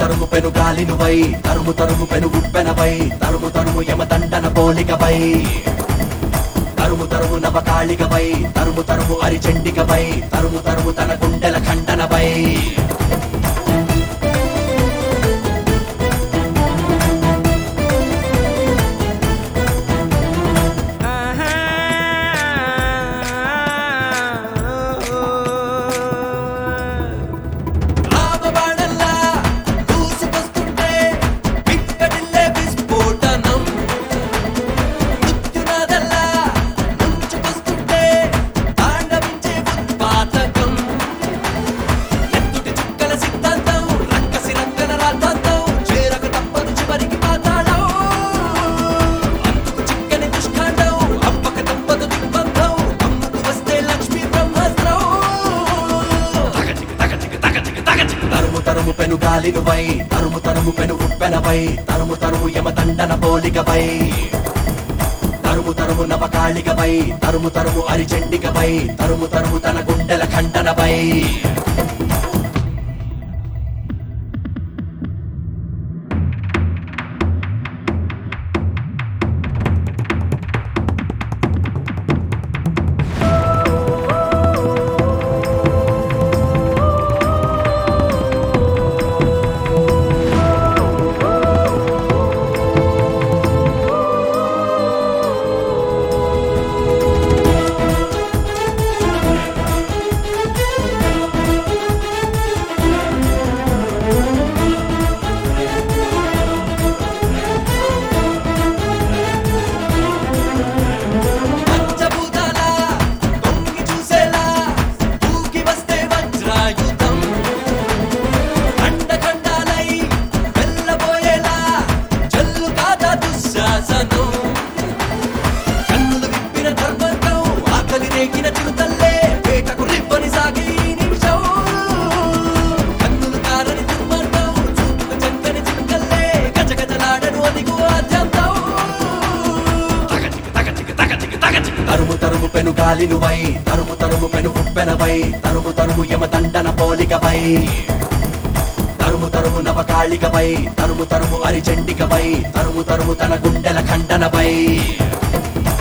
తరుము పెను గాలినువై తరుము తరుము పెను ఉప్పెనవై తరుము తరుము యమదండన పోలికవై తరుము తరుము నవకాళికవై తరుము తరుము అరిచెండికవై తరుము తరుము తన గుండెల ఖండనవై రామబాణల్లా దూసుకొస్తుంటే విక్కడిల్లే విస్ఫోటనం మృత్యునాదల్లా ముంచుకొస్తుంటే తాండవించే ఉత్పాతకం ఎత్తుటి చుక్కల సిద్ధాంతం రక్కసి రంగన రాద్ధాంతం చేరక తప్పదు చివరికి పాతాళం అందుకు చిక్కని దుష్కాండం అప్పక తప్పదు దిగ్బంధం అమ్ముకు వస్తే లక్ష్మీ బ్రహ్మాస్త్రం తరుము తరుము పెను గాలినువై తరుము తరుము పెను ఉప్పెనవై తరుము తరుము యమదండన పోలికవై తరుము తరుము నవకాళికవై తరుము తరుము అరిచెండికవై తరుము తరుము తన గుండెల ఖండనవై పంచభూతాల తొంగి చూసేలా దూకి వస్తే వజ్రాయుధం ఖండఖండాలై వెళ్ళబోయేలా జల్లు కాదా దుశ్శాసనం కన్నులు విప్పిన ధర్మంతం ఆకలి రేగిన చిరుతల్లే వేటకు రిబ్బని సాగి ఈ నిమిషం కన్నులు కారని దుర్మార్గం చూపుకు చక్కని చిరుకల్లే గజగజలాడను అదిగు ఆద్యంతం తరుము తరుము పెను గాలినువై తరుము తరుము పెను ఉప్పెనవై తరుము తరుము యమదండన పోలికవై తరుము తరుము నవకాళికవై తరుము తరుము అరిచెండికవై తరుము తరుము తన గుండెల ఖండనవై